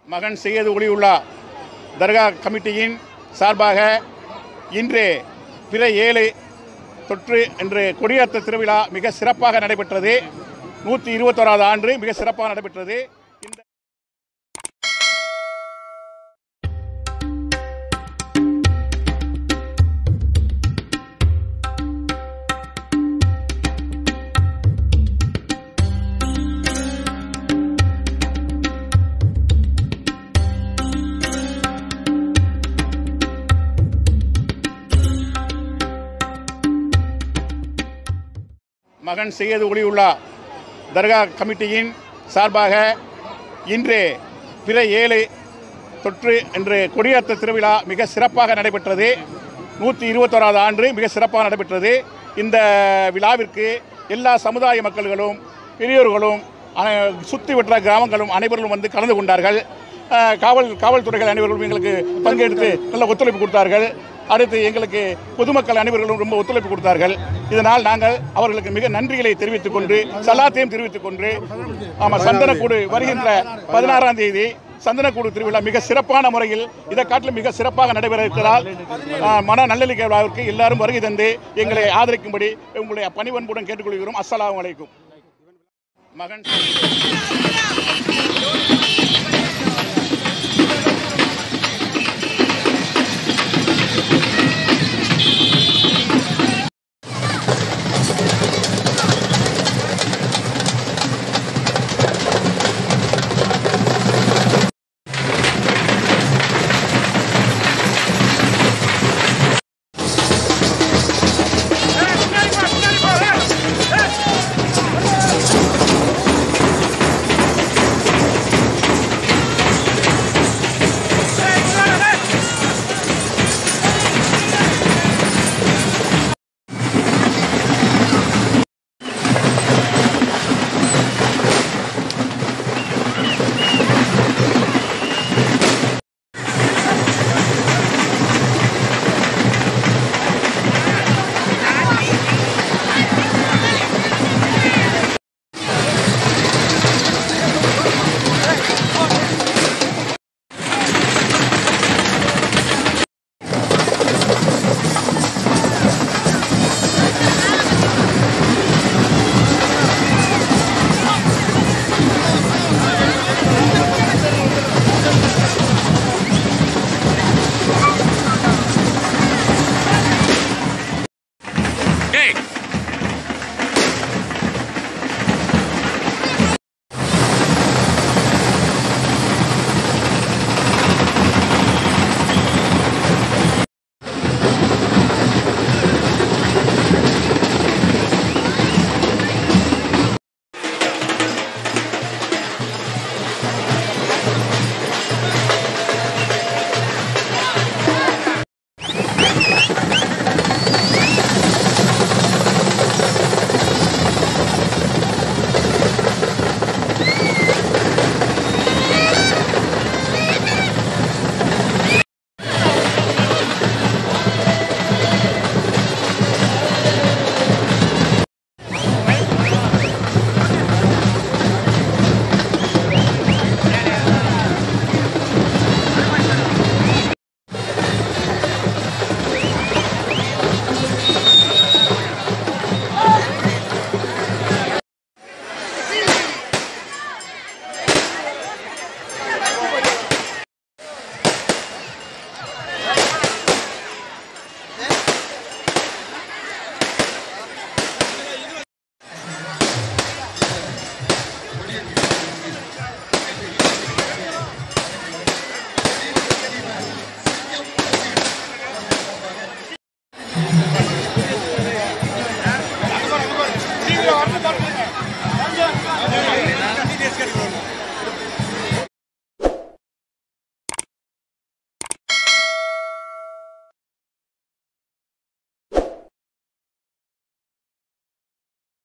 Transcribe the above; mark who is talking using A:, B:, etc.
A: மகன் செய்யது ஒளியுள்ளா தர்கா கமிட்டியின் சார்பாக இன்று பிற ஏழு தொற்று என்று கொடியேற்ற திருவிழா மிக சிறப்பாக நடைபெற்றது நூற்றி இருபத்தோராவது ஆண்டு மிக சிறப்பாக நடைபெற்றது இந்த மகன் செய்யது ஒளியுள்ளா தர்கா கமிட்டியின் சார்பாக இன்று பிற ஏழு தொற்று என்று கொடியேற்ற திருவிழா மிக சிறப்பாக நடைபெற்றது நூற்றி இருபத்தோராவது ஆண்டு மிக சிறப்பாக நடைபெற்றது இந்த விழாவிற்கு எல்லா சமுதாய மக்கள்களும் பெரியோர்களும் அனை- சுற்றி வட்ட கிராமங்களும் அனைவரும் வந்து கலந்து கொண்டார்கள் அஹ், காவல் காவல்துறைகள் அனைவரும் எங்களுக்கு பங்கெடுத்து நல்ல ஒத்துழைப்பு கொடுத்தார்கள் அடுத்து எங்களுக்கு பொதுமக்கள் அனைவர்களும் ரொம்ப ஒத்துழைப்பு கொடுத்தார்கள் இதனால் நாங்கள் அவர்களுக்கு மிக நன்றிகளை தெரிவித்துக் கொண்டு சலாத்தையும் தெரிவித்துக் கொண்டு ஆமாம் சந்தனக்கூடு வருகின்ற பதினாறாம் தேதி சந்தனக்கூடு திருவிழா மிக சிறப்பான முறையில் இதை காட்டிலும் மிக சிறப்பாக நடைபெற இருக்கிறதால் ஆ, மன நல்லிக்கை விழாவிற்கு எல்லாரும் வருகை தந்து எங்களை ஆதரிக்கும்படி உங்களுடைய பணிவன்புடன் கேட்டுக்கொள்கிறோம் அஸ்ஸலாமு அலைக்கும் மகன்